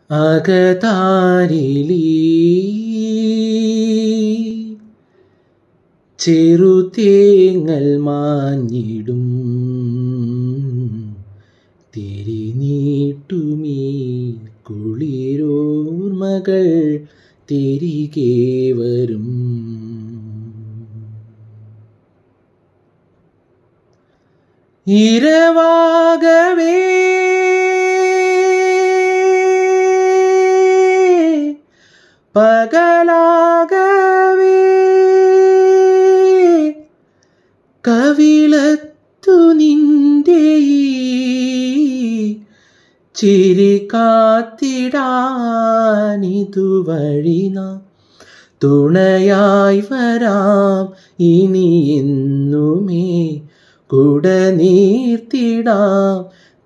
അകതാരിലീ ചെറുതേങ്ങൽ മാഞ്ഞിടും തിരിനീട്ടുമീ കുളിരോർമകൾ തിരികെ വരും ഇരവാകവേ പകലാകവേ കവിളത്തു നിന്റെ ഈ ചിരി കാത്തിടാനിതുവഴി നാം തുണയായി വരാം ഇനി എന്നുമേ കുട നീർത്തിടാം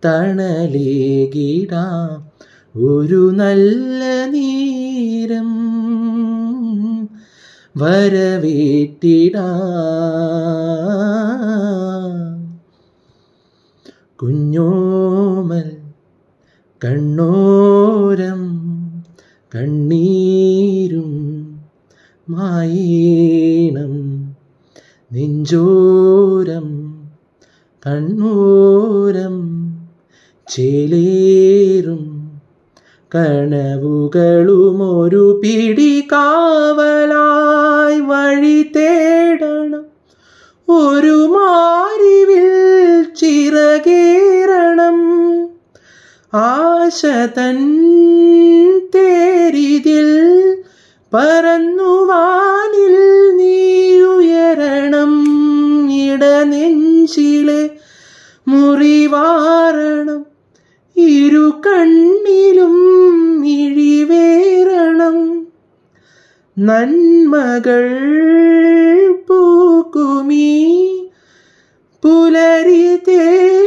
തണലേകിടാം ഒരു നല്ല നേരം വരവേറ്റിടാം കുഞ്ഞോമൽ കണ്ണോരം കണ്ണീരും മായീണം നെഞ്ചോരം കണ്ണൂരം ചേലേറും കനവുകളും ഒരു പിടി കാവലായി വഴി തേടണം ഒരു മാരിവിൽ ചിറകേറണം ആശ തൻ തേരിതിൽ പറന്നുവാനിൽ നീ ഉയരണം ഇടനെഞ്ചിലെ മുറിവാറണം ഇരു കണ്ണിലും ഇഴിവേറണം നന്മകൾ പൂക്കുമീ പുലരി തേ